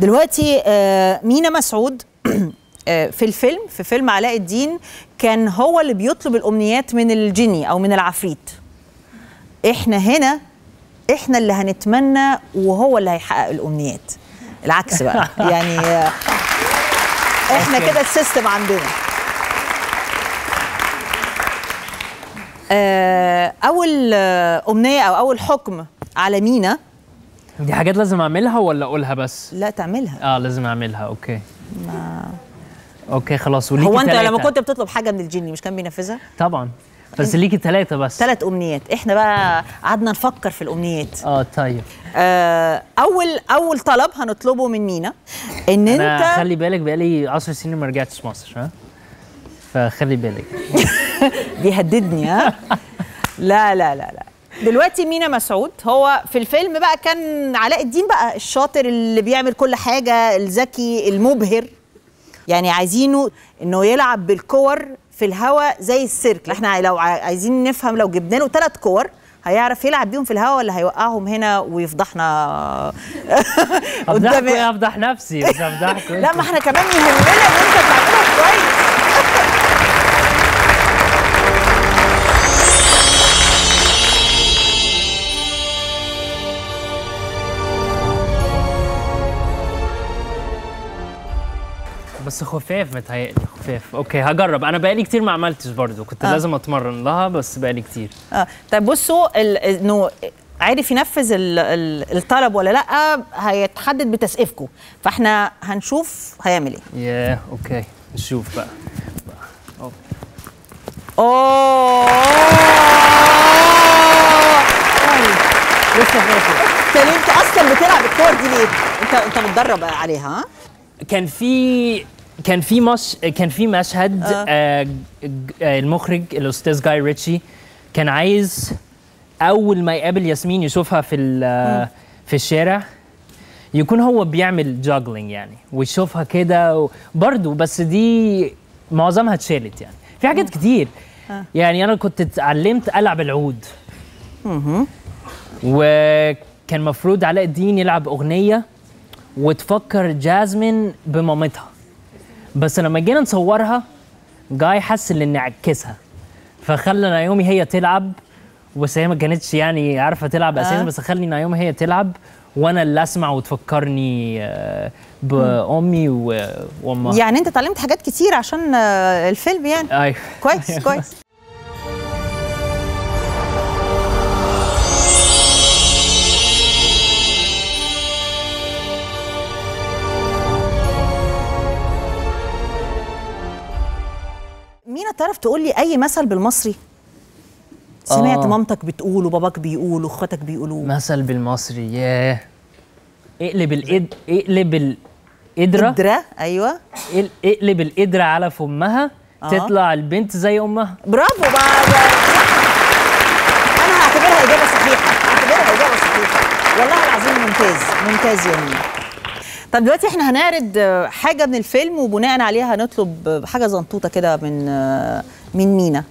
دلوقتي آه، مينا مسعود آه، في الفيلم في فيلم علاء الدين كان هو اللي بيطلب الامنيات من الجني او من العفريت احنا هنا احنا اللي هنتمنى وهو اللي هيحقق الامنيات العكس بقى يعني آه، احنا كده السيستم عندنا آه، اول آه، امنيه او اول حكم على مينا دي حاجات لازم اعملها ولا اقولها بس لا تعملها اه لازم اعملها اوكي اوكي خلاص وليكي هو انت تلاتة. لما كنت بتطلب حاجه من الجني مش كان بينفذها طبعا بس ليكي ثلاثة بس ثلاث امنيات احنا بقى قعدنا نفكر في الامنيات اه طيب آه، اول اول طلب هنطلبه من مينا ان انا انت خلي بالك بقالي 10 سنين ما رجعتش مصر ها فخلي بالك بيهددني ها لا لا لا لا دلوقتي مينا مسعود هو في الفيلم بقى كان علاء الدين بقى الشاطر اللي بيعمل كل حاجه الذكي المبهر يعني عايزينه انه يلعب بالكور في الهواء زي السيرك احنا لو ع- عايزين نفهم لو جبنا له ثلاث كور هيعرف يلعب بيهم في الهواء ولا هيوقعهم هنا ويفضحنا افضحكم ايه افضح نفسي مش افضحكم لا ما احنا كمان يهمنا ان انت تعملها كويس بس خفاف متهيألي خفاف اوكي هجرب انا بقالي كتير ما عملتش برضو كنت آه. لازم اتمرن لها بس بقالي كتير اه طيب بصوا ال- انه عارف ينفذ ال- ال- الطلب ولا لا هيتحدد بتسقيفكم فاحنا هنشوف هيعمل ايه ياه اوكي نشوف بقى اوه لسه فاكر طب انت اصلا بتلعب الكور دي ليه؟ انت انت متدرب عليها ها؟ كان في كان في مش كان في مشهد آه. آه. ج- آه المخرج الاستاذ جاي ريتشي كان عايز اول ما يقابل ياسمين يشوفها في ال- في الشارع يكون هو بيعمل جاجلينج يعني ويشوفها كده برضه بس دي معظمها اتشالت يعني في حاجات كتير يعني انا كنت اتعلمت العب العود وكان مفروض علاء الدين يلعب اغنيه وتفكر جازمين بمامتها بس لما جينا نصورها جاي حس ان نعكسها فخلى نايومي هي تلعب بس هي ما كانتش يعني عارفه تلعب اساسا آه. بس خلي نايومي هي تلعب وانا اللي اسمع وتفكرني آه، بامي و- وامها يعني انت اتعلمت حاجات كتير عشان آه، الفيلم يعني ايوه كويس كويس مينا تعرف تقول لي اي مثل بالمصري سمعت آه. مامتك بتقول وباباك بيقول واخواتك بيقولوا مثل بالمصري ياه اقلب الإد... اقلب القدره قدرة ايوه اقل- اقلب القدره على فمها آه. تطلع البنت زي امها برافو بقى بقى- انا هعتبرها اجابه صحيحه هعتبرها اجابه صحيحه والله العظيم ممتاز ممتاز يا مينا طب دلوقتي احنا هنعرض آه، حاجه من الفيلم وبناء عليها هنطلب آه، حاجه زنطوطه كده من آه، من مينا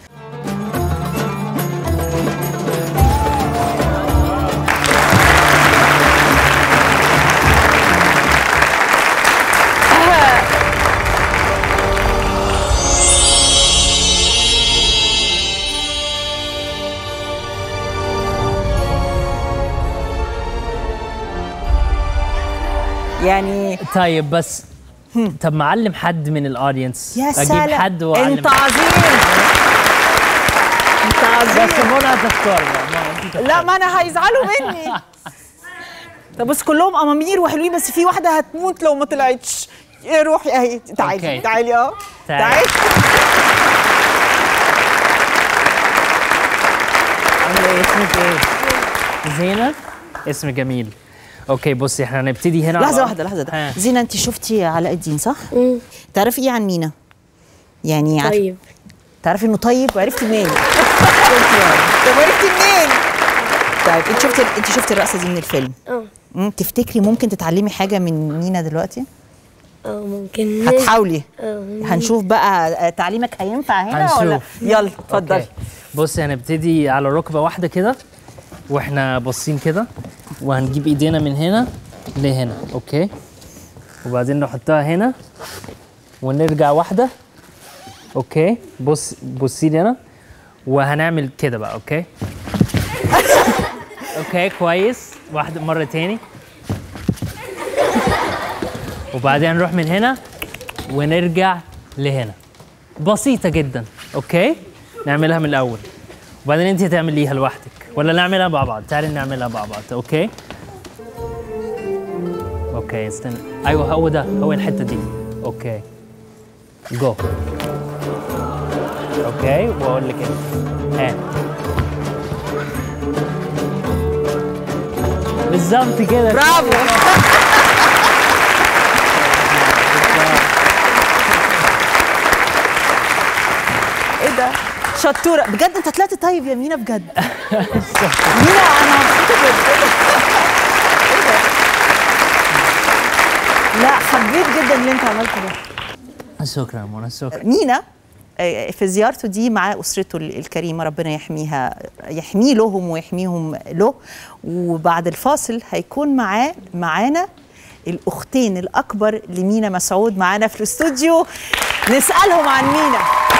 يعني طيب بس طب معلم حد من الاودينس يا اجيب سلام حد واعلم انت عظيم انت عظيم بس منى هتختار بقى منى، أنت لا ما انا هيزعلوا مني طب بس كلهم امامير وحلوين بس في واحده هتموت لو ما طلعتش ايه روحي اهي تعالي أوكي. تعالي اه تعالي. تعالي عامله ايه اسمك ايه زينب اسم جميل اوكي بصي احنا هنبتدي هنا لحظه على- واحده لحظه ده ها. زينه انت شفتي علاء الدين صح تعرفي ايه عن مينا يعني عارفة- طيب تعرفي انه طيب وعرفتي منين طب عرفتي منين طيب انت شفتي انت شفتي الرقصه دي من الفيلم اه مم، تفتكري ممكن تتعلمي حاجه من مينا دلوقتي اه ممكن هتحاولي اه هنشوف بقى آه، تعليمك هينفع هنا ولا هنشوف. يلا اتفضلي أوكي. بصي هنبتدي على ركبه واحده كده واحنا باصين كده وهنجيب ايدينا من هنا لهنا اوكي وبعدين نحطها هنا ونرجع واحده اوكي بص بصي لي انا وهنعمل كده بقى اوكي اوكي كويس واحده مره تاني وبعدين نروح من هنا ونرجع لهنا بسيطه جدا اوكي نعملها من الاول وبعدين انت تعمليها لوحدك ولا نعملها مع بعض تعالي نعملها مع بعض اوكي اوكي استنى ايوه هو ده هو الحته دي اوكي جو اوكي واقول لك انت ها بالظبط كده برافو ايه ده شطوره بجد انت طلعت طيب يا مينا بجد مينا انا مبسوطه جدا إيه ده؟ لا حبيت جدا اللي انت عملته ده شكرا منى شكرا مينا آه، في زيارته دي مع اسرته ال- الكريمه ربنا يحميها يحميه لهم ويحميهم له وبعد الفاصل هيكون معاه معانا الاختين الاكبر لمينا مسعود معانا في الاستوديو نسالهم عن مينا